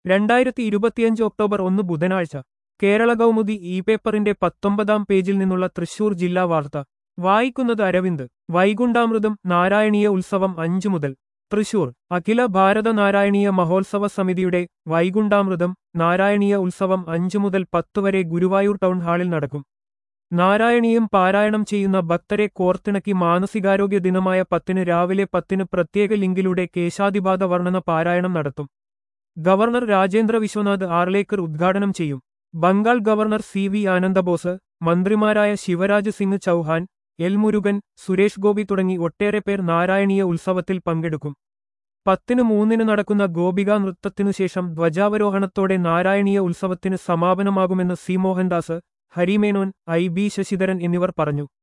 രണ്ടായിരത്തി ഇരുപത്തിയഞ്ച് ഒക്ടോബർ ഒന്ന് ബുധനാഴ്ച കേരള കൗമുദി ഇ പേപ്പറിന്റെ പത്തൊമ്പതാം പേജിൽ നിന്നുള്ള തൃശൂർ ജില്ലാ വാർത്ത വായിക്കുന്നത് അരവിന്ദ് വൈകുണ്ഠാമൃതം നാരായണീയ ഉത്സവം അഞ്ചു മുതൽ തൃശൂർ അഖില ഭാരത നാരായണീയ മഹോത്സവ സമിതിയുടെ വൈകുണ്ഠാമൃതം നാരായണീയ ഉത്സവം അഞ്ചു മുതൽ പത്ത് വരെ ഗുരുവായൂർ ടൗൺ ഹാളിൽ നടക്കും നാരായണീയം പാരായണം ചെയ്യുന്ന ഭക്തരെ കോർത്തിണക്കി മാനസികാരോഗ്യ ദിനമായ പത്തിന് രാവിലെ പത്തിന് പ്രത്യേക ലിങ്കിലൂടെ കേശാതിപാത വർണ്ണന പാരായണം നടത്തും ഗവർണർ രാജേന്ദ്ര വിശ്വനാഥ് ആർലേക്കർ ഉദ്ഘാടനം ചെയ്യും Bengal governor C V Anandabose മന്ത്രിമാരായ ശിവരാജ് സിംഗ് ചൌഹാൻ എൽ മുരുകൻ സുരേഷ് ഗോപി തുടങ്ങി ഒട്ടേറെ പേർ നാരായണീയ ഉത്സവത്തിൽ പങ്കെടുക്കും പത്തിന് മൂന്നിന് നടക്കുന്ന ഗോപിക നൃത്തത്തിനുശേഷം ധ്വജാവരോഹണത്തോടെ നാരായണീയ ഉത്സവത്തിന് സമാപനമാകുമെന്ന് C Mohandas Harimenon I B Sasidharan എന്നിവർ പറഞ്ഞു